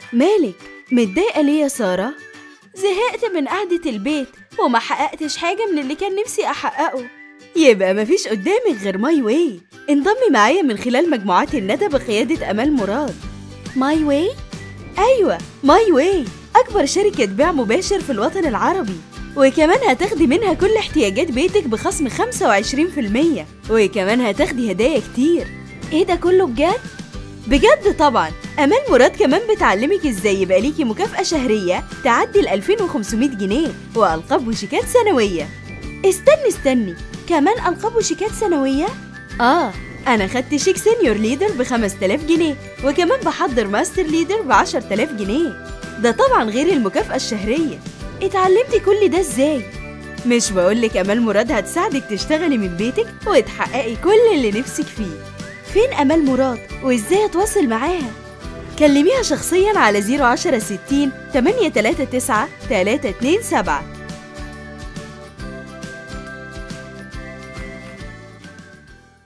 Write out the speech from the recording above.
مالك متضايقة ليه يا سارة؟ زهقت من قعدة البيت وما حققتش حاجة من اللي كان نفسي أحققه يبقى مفيش قدامك غير ماي واي انضمي معايا من خلال مجموعات الندى بقيادة أمال مراد ماي واي؟ أيوة ماي واي أكبر شركة بيع مباشر في الوطن العربي وكمان هتاخدي منها كل احتياجات بيتك بخصم 25% وكمان هتاخدي هدايا كتير ايه ده كله بجد؟ بجد طبعا أمال مراد كمان بتعلمك ازاي يبقى ليكي مكافأة شهرية تعدي ال 2500 جنيه وألقاب وشيكات سنوية استني استني كمان ألقاب وشيكات سنوية؟ آه أنا خدت شيك سينيور ليدر ب 5000 جنيه وكمان بحضر ماستر ليدر ب 10000 جنيه ده طبعا غير المكافأة الشهرية اتعلمتي كل ده ازاي؟ مش بقولك أمال مراد هتساعدك تشتغلي من بيتك وتحققي كل اللي نفسك فيه فين أمال مراد وإزاي أتواصل معاها؟ كلميها شخصيا على 010 60 839 327